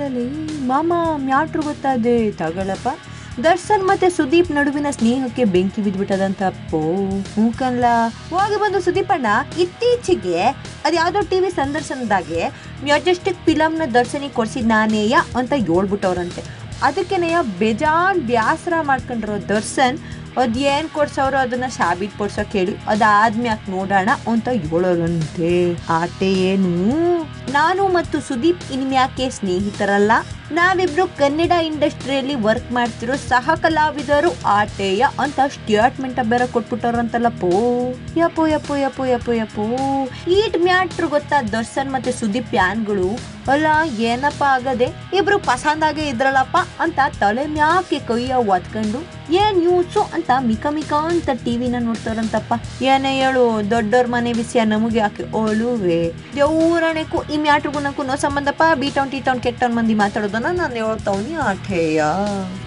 ಅಲ್ಲಲ್ಲಿ ಮಾಮ ಮ್ಯಾಟ್ರು ಗೊತ್ತಾದೆ ತಗಳಪ್ಪ ದರ್ಶನ್ ಮತ್ತೆ ಸುದೀಪ್ ನಡುವಿನ ಸ್ನೇಹಕ್ಕೆ ಬೆಂಕಿ ಬಿದ್ಬಿಟ್ಟದಂತ ಪೋ ಹೂಕನ್ಲ ಹೋಗಿ ಬಂದು ಸುದೀಪ್ ಅಣ್ಣ ಇತ್ತೀಚೆಗೆ ಅದು ಯಾವ್ದೋ ಟಿವಿ ಸಂದರ್ಶನದಾಗೆ ಮ್ಯಾಜೆಸ್ಟಿಕ್ ಫಿಲಮ್ನ ದರ್ಶನಿಗೆ ಕೊಡ್ಸಿದ್ ನಾನೇಯ ಅಂತ ಹೇಳ್ಬಿಟ್ಟವ್ರಂತೆ ಅದಕ್ಕೆನೆಯ ಬೇಜಾನ್ ಬ್ಯಾಸರ ಮಾಡ್ಕೊಂಡಿರೋ ದರ್ಶನ್ ಅದೇನ್ ಕೊಡ್ಸವ್ರು ಅದನ್ನ ಸಾಬೀತ್ ಕೊಡ್ಸಕ್ ಹೇಳಿ ಅದಾದ್ಮ್ಯಾಕ್ ನೋಡೋಣ ಅಂತ ಹೇಳೋರಂತೆ ಆಟೆ ಏನು ನಾನು ಮತ್ತು ಸುದೀಪ್ ಇನ್ಮ್ಯಾಕೆ ಸ್ನೇಹಿತರಲ್ಲ ನಾವಿಬ್ರು ಕನ್ನಡ ಇಂಡಸ್ಟ್ರಿಯಲ್ಲಿ ವರ್ಕ್ ಮಾಡ್ತಿರೋ ಸಹ ಕಲಾವಿದರು ಆಟೆಯ ಅಂತ ಸ್ಟೇಟ್ಮೆಂಟ್ ಬೇರೆ ಕೊಟ್ಬಿಟ್ಟವ್ರಂತಲ್ಲಪ್ಪೋ ಯಪ್ಪೋ ಯಪ್ಪೋ ಯಪ್ಪೋ ಯಪ್ಪೋ ಯಪ್ಪೋ ಈಟ್ ಮ್ಯಾಟ್ರು ಗೊತ್ತಾ ದರ್ಶನ್ ಮತ್ತೆ ಸುದೀಪ್ ಫ್ಯಾನ್ಗಳು ಅಲ್ಲ ಏನಪ್ಪ ಆಗದೆ ಇಬ್ರು ಪಸಂದಾಗೆ ಇದ್ರಲ್ಲಪ್ಪ ಅಂತ ತಲೆ ಮ್ಯಾಕೆ ಕೈಯ ಒತ್ಕೊಂಡು ಏನ್ ನ್ಯೂಸು ಅಂತ ಮಿಕ ಮಿಕ ಅಂತ ಟಿವಿನ ನೋಡ್ತಾರಂತಪ್ಪ ಏನೇ ಹೇಳು ದೊಡ್ಡವ್ರ ಮನೆ ವಿಷಯ ನಮಗೆ ಯಾಕೆ ಓಲುವೆ ದೇವ್ರಣೆಗೂ ಈ ಮ್ಯಾಟ್ರಿಗೂ ನೋ ಸಂಬಂಧಪ್ಪ ಬಿ ಟೌನ್ ಟಿ ಟೌನ್ ಕೆಟ್ಟವ್ನ ಮಂದಿ ಮಾತಾಡೋದನ್ನ ನಾನು ಹೇಳ್ತಾವ್ನಿ ಆಠೇಯ